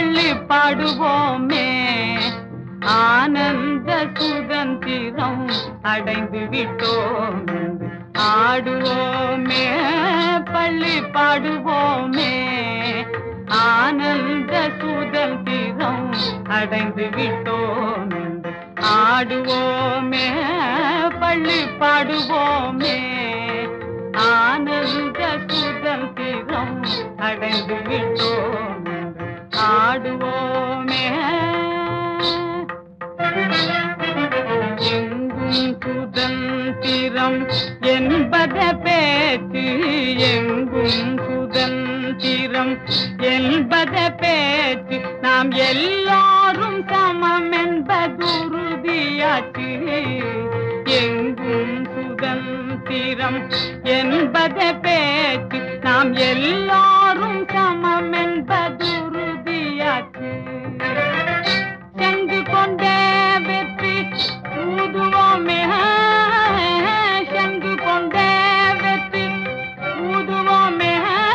பள்ளி பாடுவோமே ஆனந்த சுதந்திரம் அடைந்து விட்டோம் என்று ஆடுவோமே பள்ளி பாடுவோமே ஆனந்த சுதந்திரம் அடைந்து விட்டோம் என்று ஆடுவோமே பள்ளி பாடுவோமே ஆனந்த சுதந்திரம் அடைந்து விட்டோம் என்று ஆடுவோமே எங்கும் சுதந்திரம் என்பத பேச்சு எங்கும் சுதந்திரம் என்பத பேச்சு நாம் எல்லாரும் சமம் என்பதுறுதியாச்சு எங்கும் சுதந்திரம் என்பத பேச்சு நாம் எல்லாரும் சமம் என்பதுறுதியாச்சு சென்று கொண்டே வெற்றி ஊதுவோமே சென்று கொண்டே வெற்றி ஊதுவோமே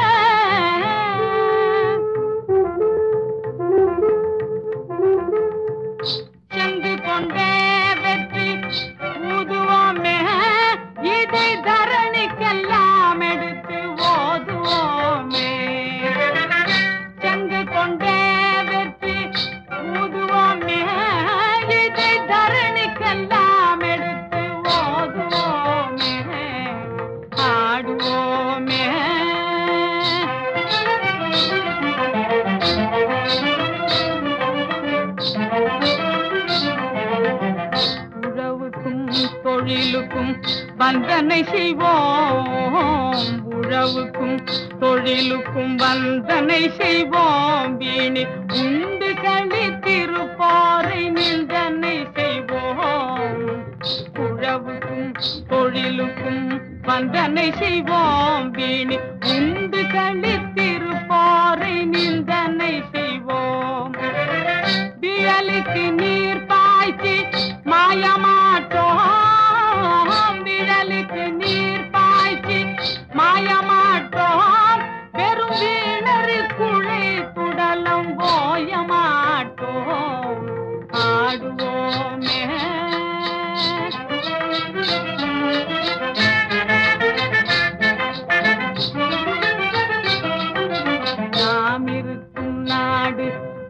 சென்று கொண்டே வெற்றி ஊதுவோமே இதை தரணிக்கெல்லாம் எடுத்து ஓதுவோமே சென்று கொண்டே வெற்றி ஊதுவோமே இதை தரணிக்கெல்லாம் எடுத்து ஓதுவோமே ஆடுவோமே உறவுக்கும் தொழிலுக்கும் வந்தனை செய்வோம் உறவுக்கும் தொழிலுக்கும் வந்தனை செய்வோம் வீணி உண்டு கழித்திருப்பாரை நிந்தனை செய்வோம் உறவுக்கும் தொழிலுக்கும் வந்தனை செய்வோம் வீணி உண்டு கழித்திருப்பாரை நிந்தனை செய்வோம் விழலுக்கு நீர் பாய்ச்சி மாயமாட்டோம் விழலுக்கு நீர் பாய்ச்சி மாயமாட்டோம் வெறும் வீணரு குழை குடலம் போய மாட்டோம் ஆடுவோமே நாம் இருக்கும் நாடு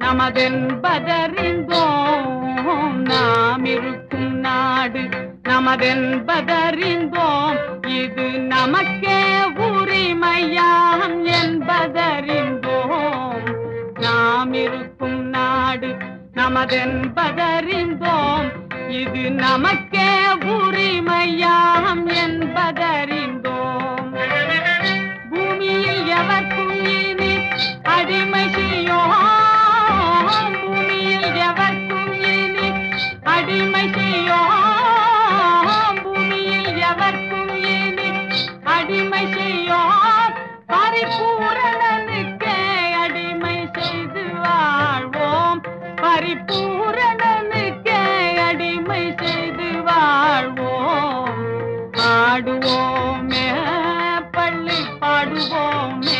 நமதென்பதறிந்தோம் நாம் இருக்கும் நாடு நமதென்பதறிந்தோம் இது நமக்கே உரிமையாம் என்பதறிந்தோம் நாம் இருக்கும் நாடு நமதென்பதறிந்தோம் இது நமக்கே உரிமையாம் என்பதறிந்தோம் பூமியில் எவர்க்கும் இனி அடிமை செய்யோம் பூமியில் எவர்க்கும் இனி அடிமை செய்யோம் பூமியில் எவர்க்கும் இனி அடிமை செய்யோம் பரிபூரணனுக்கே அடிமை செய்து வாழ்வோம் பரிபூரணனுக்கே அடிமை செய்து வாழ்வோம் ஆடுவோமே பள்ளி பாடுவோமே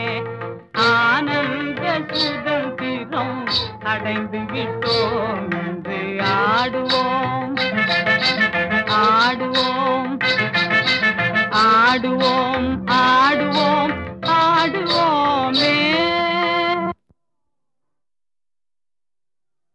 ஆனந்த சுதந்திரம் அடைந்து விட்டோம் என்று ஆடுவோம் ஆடுவோம் ஆடுவோம்